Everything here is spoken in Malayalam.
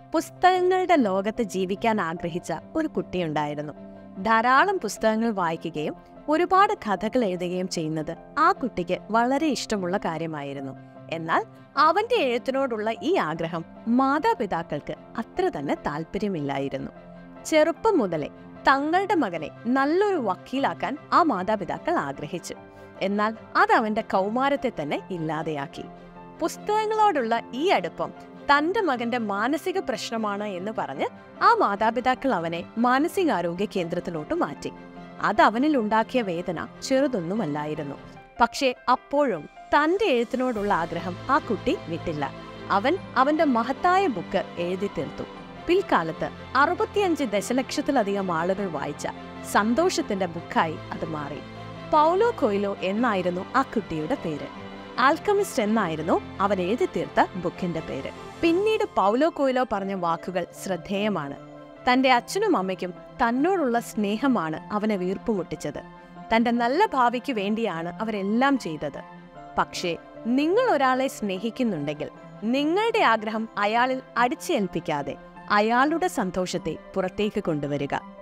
പുസ്തകങ്ങളുടെ ലോകത്ത് ജീവിക്കാൻ ആഗ്രഹിച്ച ഒരു കുട്ടിയുണ്ടായിരുന്നു ധാരാളം പുസ്തകങ്ങൾ വായിക്കുകയും ഒരുപാട് കഥകൾ എഴുതുകയും ചെയ്യുന്നത് ആ കുട്ടിക്ക് വളരെ ഇഷ്ടമുള്ള കാര്യമായിരുന്നു എന്നാൽ അവന്റെ എഴുത്തിനോടുള്ള ഈ ആഗ്രഹം മാതാപിതാക്കൾക്ക് അത്ര തന്നെ താല്പര്യമില്ലായിരുന്നു ചെറുപ്പം മുതലേ തങ്ങളുടെ മകനെ നല്ലൊരു വക്കീലാക്കാൻ ആ മാതാപിതാക്കൾ ആഗ്രഹിച്ചു എന്നാൽ അത് അവന്റെ കൗമാരത്തെ തന്നെ ഇല്ലാതെയാക്കി പുസ്തകങ്ങളോടുള്ള ഈ അടുപ്പം തന്റെ മകന്റെ മാനസിക പ്രശ്നമാണ് എന്ന് പറഞ്ഞ് ആ മാതാപിതാക്കൾ അവനെ മാനസികാരോഗ്യ കേന്ദ്രത്തിലോട്ട് മാറ്റി അത് അവനിൽ ഉണ്ടാക്കിയ വേദന ചെറുതൊന്നുമല്ലായിരുന്നു പക്ഷേ അപ്പോഴും തന്റെ എഴുത്തിനോടുള്ള ആഗ്രഹം ആ കുട്ടി വിട്ടില്ല അവൻ അവന്റെ മഹത്തായ ബുക്ക് എഴുതി തീർത്തു പിൽക്കാലത്ത് അറുപത്തിയഞ്ച് ദശലക്ഷത്തിലധികം ആളുകൾ വായിച്ച സന്തോഷത്തിന്റെ ബുക്കായി അത് മാറി പൗലോ കൊയിലോ എന്നായിരുന്നു ആ കുട്ടിയുടെ പേര് ആൽക്കമിസ്റ്റ് എന്നായിരുന്നു അവൻ എഴുതി തീർത്ത ബുക്കിന്റെ പേര് പിന്നീട് പൗലോ കൊയിലോ പറഞ്ഞ വാക്കുകൾ ശ്രദ്ധേയമാണ് തന്റെ അച്ഛനും അമ്മയ്ക്കും തന്നോടുള്ള സ്നേഹമാണ് അവനെ വീർപ്പുമുട്ടിച്ചത് തന്റെ നല്ല ഭാവിക്ക് വേണ്ടിയാണ് അവരെല്ലാം ചെയ്തത് പക്ഷേ നിങ്ങൾ ഒരാളെ സ്നേഹിക്കുന്നുണ്ടെങ്കിൽ നിങ്ങളുടെ ആഗ്രഹം അയാളിൽ അടിച്ചേൽപ്പിക്കാതെ അയാളുടെ സന്തോഷത്തെ പുറത്തേക്ക് കൊണ്ടുവരിക